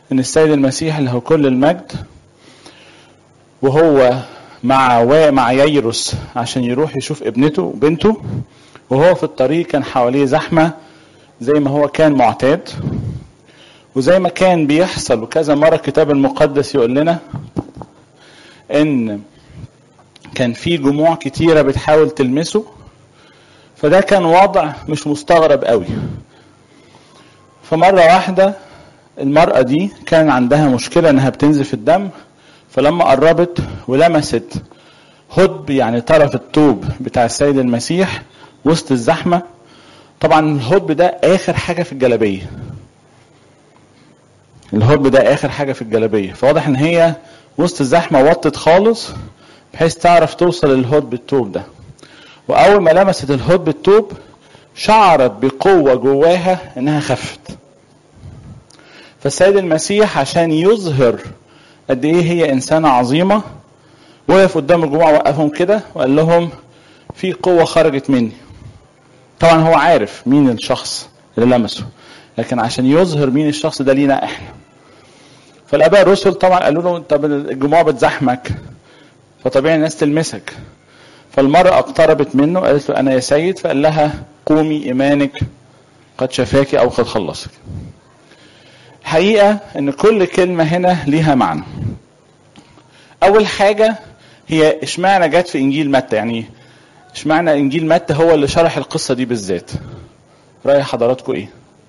ان السيد المسيح له كل المجد وهو مع و... مع ييروس عشان يروح يشوف ابنته وبنته وهو في الطريق كان حواليه زحمه زي ما هو كان معتاد وزي ما كان بيحصل وكذا مره الكتاب المقدس يقول لنا ان كان في جموع كتيره بتحاول تلمسه فده كان وضع مش مستغرب قوي فمره واحده المراه دي كان عندها مشكله انها بتنزف الدم فلما قربت ولمست هدب يعني طرف الطوب بتاع السيد المسيح وسط الزحمه طبعا الهدب ده اخر حاجه في الجلابيه الهدب ده اخر حاجه في الجلابيه فواضح ان هي وسط الزحمه وطت خالص بحيث تعرف توصل للهدب الطوب ده واول ما لمست الهدب الطوب شعرت بقوه جواها انها خفت فالسيد المسيح عشان يظهر قد ايه هي انسانه عظيمه وقف قدام الجموع وقفهم كده وقال لهم في قوه خرجت مني طبعا هو عارف مين الشخص اللي لمسه لكن عشان يظهر مين الشخص ده لينا احنا فالاباء الرسل طبعا قالوا له طب الجموع بتزحمك فطبيعي الناس تلمسك فالمرأة اقتربت منه قالت له أنا يا سيد فقال لها قومي إيمانك قد شفاك أو قد خلصك الحقيقة إن كل كلمة هنا ليها معنى أول حاجة هي اشمعنى جت في إنجيل متى يعني اشمعنى إنجيل متى هو اللي شرح القصة دي بالذات رأي حضراتكم إيه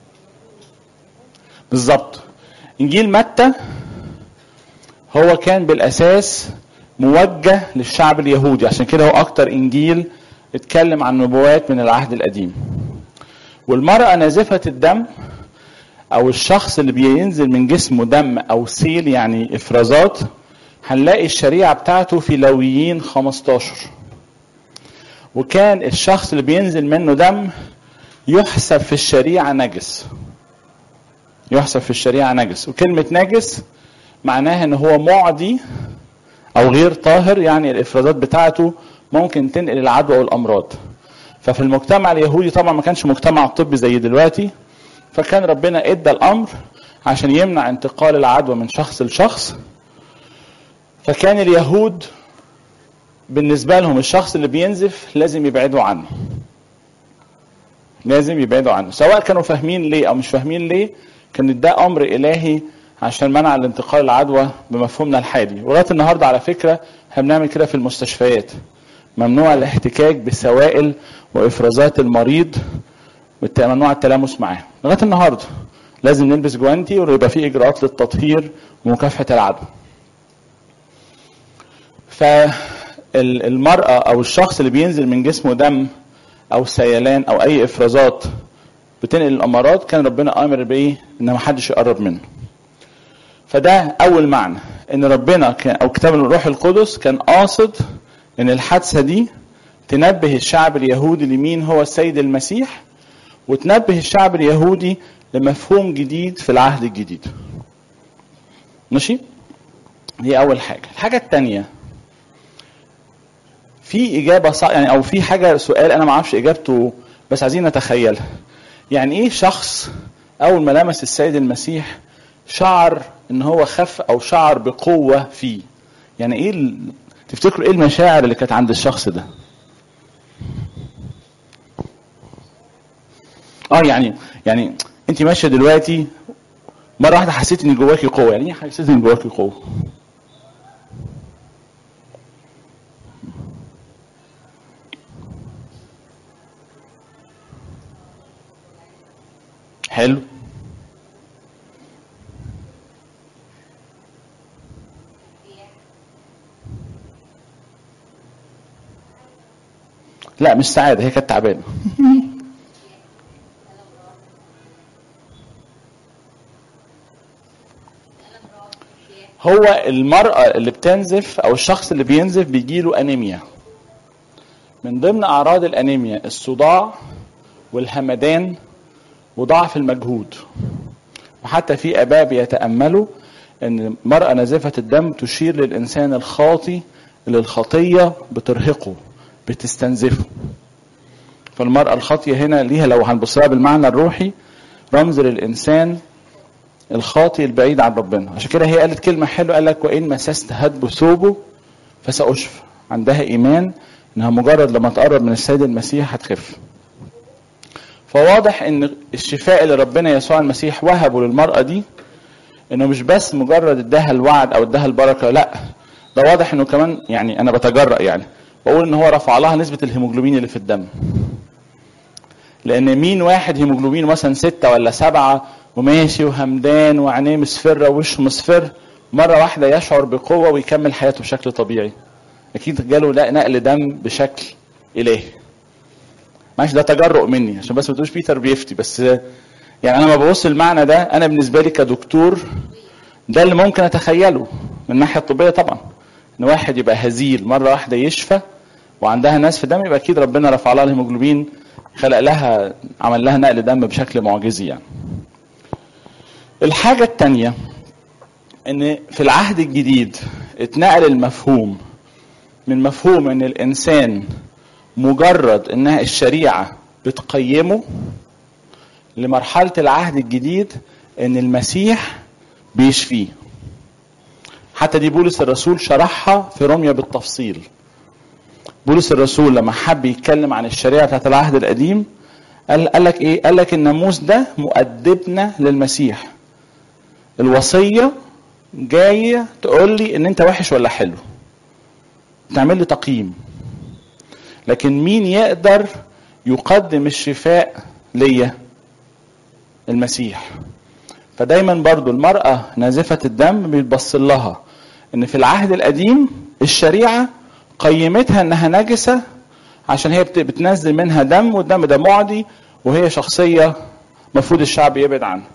بالظبط إنجيل متى هو كان بالأساس موجه للشعب اليهودي عشان كده هو أكتر إنجيل اتكلم عن نبوات من العهد القديم والمرأة نازفة الدم أو الشخص اللي بينزل من جسمه دم أو سيل يعني إفرازات هنلاقي الشريعة بتاعته في لويين 15 وكان الشخص اللي بينزل منه دم يحسب في الشريعة نجس يحسب في الشريعة نجس وكلمة نجس معناها ان هو معدي او غير طاهر يعني الافرازات بتاعته ممكن تنقل العدوى والامراض ففي المجتمع اليهودي طبعا ما كانش مجتمع طبي زي دلوقتي فكان ربنا ادى الامر عشان يمنع انتقال العدوى من شخص لشخص فكان اليهود بالنسبة لهم الشخص اللي بينزف لازم يبعدوا عنه لازم يبعدوا عنه سواء كانوا فاهمين ليه او مش فاهمين ليه كان ده امر الهي عشان منع الانتقال العدوى بمفهومنا الحالي ولغايه النهارده على فكره احنا بنعمل كده في المستشفيات ممنوع الاحتكاك بسوائل وافرازات المريض ممنوع التلامس معاه لغايه النهارده لازم نلبس جوانتي ويبقى في اجراءات للتطهير ومكافحه العدوى فالمرأة أو الشخص اللي بينزل من جسمه دم أو سيلان أو أي إفرازات بتنقل الأمراض كان ربنا آمر بإيه؟ إن ما حدش يقرب منه. فده أول معنى إن ربنا كان أو كتاب الروح القدس كان قاصد إن الحادثة دي تنبه الشعب اليهودي لمين هو السيد المسيح وتنبه الشعب اليهودي لمفهوم جديد في العهد الجديد. ماشي؟ دي أول حاجة. الحاجة الثانية في اجابه صح يعني او في حاجه سؤال انا ما اعرفش اجابته بس عايزين نتخيلها يعني ايه شخص اول ما لمس السيد المسيح شعر ان هو خف او شعر بقوه فيه يعني ايه ال... تفتكروا ايه المشاعر اللي كانت عند الشخص ده اه يعني يعني انت ماشيه دلوقتي مره واحده حسيت ان جواكي قوه يعني ايه حسيت ان جواكي قوه حلو لا مش سعادة هي كانت تعبانة هو المرأة اللي بتنزف أو الشخص اللي بينزف بيجيله أنيميا من ضمن أعراض الأنيميا الصداع والهمدان وضعف المجهود وحتى في اباء بيتاملوا ان المراه نازفه الدم تشير للانسان الخاطي اللي الخطيه بترهقه بتستنزفه فالمراه الخاطيه هنا ليها لو هنبص لها بالمعنى الروحي رمز للانسان الخاطي البعيد عن ربنا عشان كده هي قالت كلمة حلوة قال لك وإن مسست هدب ثوبه فسأشفى عندها إيمان إنها مجرد لما تقرب من السيد المسيح هتخف فواضح إن الشفاء اللي ربنا يسوع المسيح وهبه للمرأة دي إنه مش بس مجرد اداها الوعد أو اداها البركة لا ده واضح إنه كمان يعني أنا بتجرأ يعني بقول إن هو رفع لها نسبة الهيموجلوبين اللي في الدم لان مين واحد هيموجلوبين مثلا ستة ولا سبعة وماشي وهمدان وعينيه مصفرة ووشه مصفر مرة واحدة يشعر بقوة ويكمل حياته بشكل طبيعي أكيد جاله لا نقل دم بشكل إلهي معلش ده تجرؤ مني عشان بس ما تقولوش بيتر بيفتي بس يعني أنا ما ببص المعنى ده أنا بالنسبة لي كدكتور ده اللي ممكن أتخيله من الناحية الطبية طبعا إن واحد يبقى هزيل مرة واحدة يشفى وعندها ناس في دم يبقى أكيد ربنا رفع لها الهيموجلوبين خلق لها عمل لها نقل دم بشكل معجزي يعني الحاجة التانية ان في العهد الجديد اتنقل المفهوم من مفهوم ان الانسان مجرد انها الشريعة بتقيمه لمرحلة العهد الجديد ان المسيح بيشفيه حتى دي بولس الرسول شرحها في روميا بالتفصيل بولس الرسول لما حب يتكلم عن الشريعه بتاعت العهد القديم قال قال لك ايه؟ قال لك الناموس ده مؤدبنا للمسيح. الوصيه جايه تقول لي ان انت وحش ولا حلو. تعمل لي تقييم. لكن مين يقدر يقدم الشفاء ليا؟ المسيح. فدايما برضو المرأة نازفة الدم بيتبص لها ان في العهد القديم الشريعة قيمتها انها نجسه عشان هي بتنزل منها دم والدم ده معدي وهي شخصيه المفروض الشعب يبعد عنها.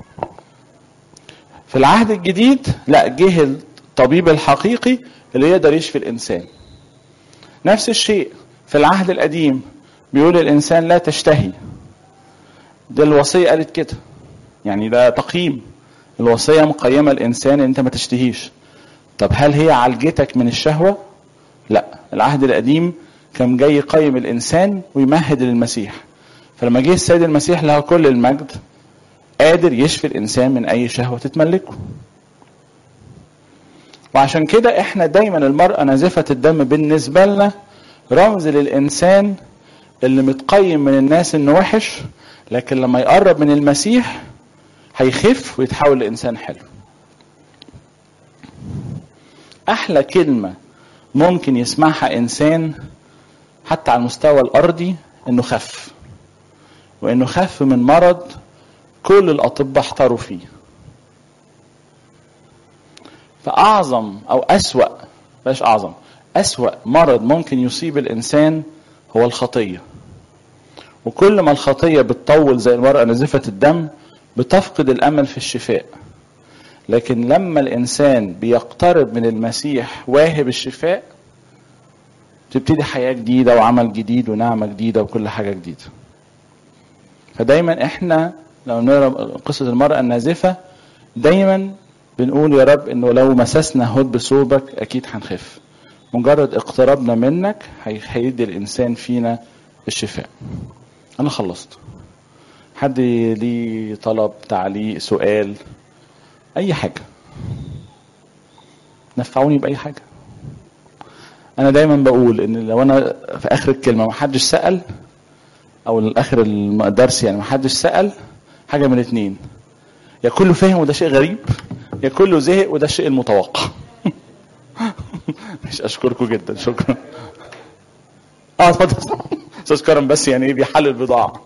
في العهد الجديد لا جه الطبيب الحقيقي اللي يقدر يشفي الانسان. نفس الشيء في العهد القديم بيقول الانسان لا تشتهي. ده الوصيه قالت كده. يعني ده تقييم. الوصيه مقيمه الانسان ان انت ما تشتهيش. طب هل هي عالجتك من الشهوه؟ لا العهد القديم كان جاي يقيم الانسان ويمهد للمسيح فلما جه السيد المسيح له كل المجد قادر يشفي الانسان من اي شهوه تتملكه وعشان كده احنا دايما المراه نازفه الدم بالنسبه لنا رمز للانسان اللي متقيم من الناس انه وحش لكن لما يقرب من المسيح هيخف ويتحول لانسان حلو احلى كلمه ممكن يسمعها انسان حتى على المستوى الارضي انه خف وانه خف من مرض كل الاطباء احتاروا فيه فاعظم او اسوا بلاش اعظم اسوا مرض ممكن يصيب الانسان هو الخطيه وكل ما الخطيه بتطول زي المراه نزفه الدم بتفقد الامل في الشفاء لكن لما الانسان بيقترب من المسيح واهب الشفاء تبتدي حياه جديده وعمل جديد ونعمه جديده وكل حاجه جديده فدايما احنا لو نقرا قصه المراه النازفه دايما بنقول يا رب انه لو مسسنا هد بثوبك اكيد هنخف مجرد اقترابنا منك هيدي الانسان فينا الشفاء انا خلصت حد ليه طلب تعليق سؤال اي حاجه نفعوني باي حاجه انا دايما بقول ان لو انا في اخر الكلمه ما حدش سال او اخر الدرس يعني ما حدش سال حاجه من الاثنين يا كله فاهم وده شيء غريب يا كله زهق وده الشيء المتوقع مش اشكركم جدا شكرا اه اتفضل استاذ كرم بس يعني ايه بيحلل البضاعه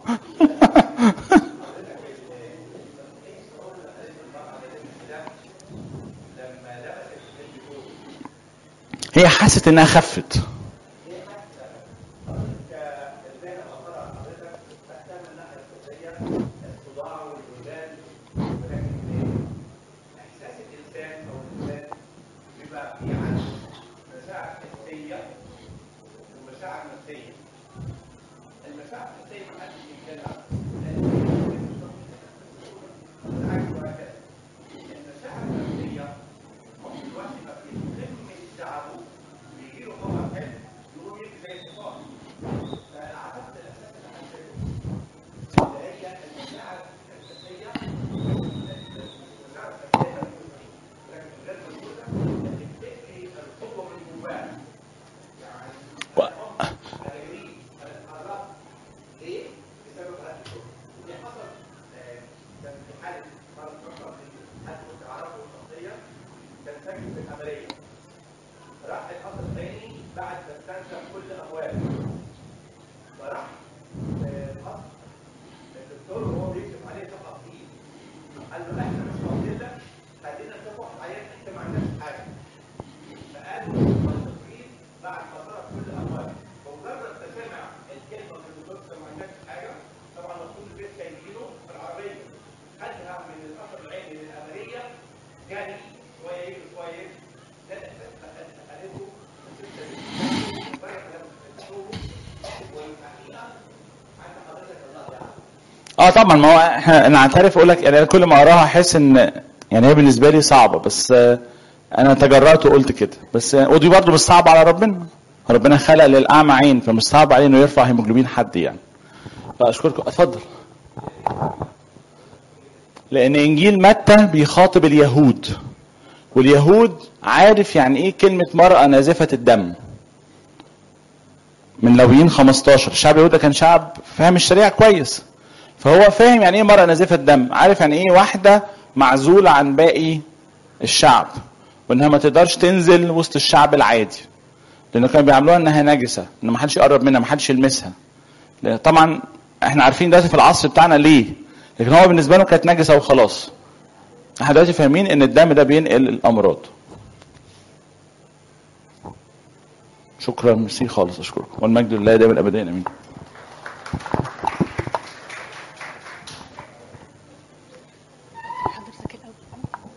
هي حست انها خفت العمليه راح القصر الثاني بعد ما استنشق كل امواله فراح آه، القصر الدكتور وهو بيكتب عليه شفقه فيه قال له احنا مش فاضيين لك خلينا نشوف واحد عيان انت ما عندكش حاجه فقالوا القصر فيه بعد ما صرف كل امواله بمجرد ما سمع الكلمه من الدكتور ما عندكش حاجه طبعا المفروض البيت جايبينه في العربيه خدها من القصر العيني للامريه جري شويه يجري شويه يجري لا قالته والحقيقه عند حضرتك الله يعني اه طبعا ما هو احنا انا اعترف اقول لك يعني أنا كل ما اقراها احس ان يعني هي بالنسبه لي صعبه بس آه، انا تجرأت وقلت كده بس آه، ودي برضه مش صعبه على ربنا ربنا خلق للاعمى عين فمش صعب عليه انه يرفع هيموجلوبين حد يعني فاشكركم اتفضل لان انجيل متى بيخاطب اليهود واليهود عارف يعني ايه كلمه مراه نازفه الدم من لويين 15 الشعب اليهودي كان شعب فاهم الشريعه كويس فهو فاهم يعني ايه مرأة نازفة دم عارف يعني ايه واحدة معزولة عن باقي الشعب وانها ما تقدرش تنزل وسط الشعب العادي لانه كانوا بيعاملوها انها نجسة ان ما حدش يقرب منها ما حدش يلمسها لأن طبعا احنا عارفين دلوقتي في العصر بتاعنا ليه لكن هو بالنسبة له كانت نجسة وخلاص احنا دلوقتي فاهمين ان الدم ده بينقل الامراض شكرا ميرسي خالص اشكركم والمجد لله دائما ابدا امين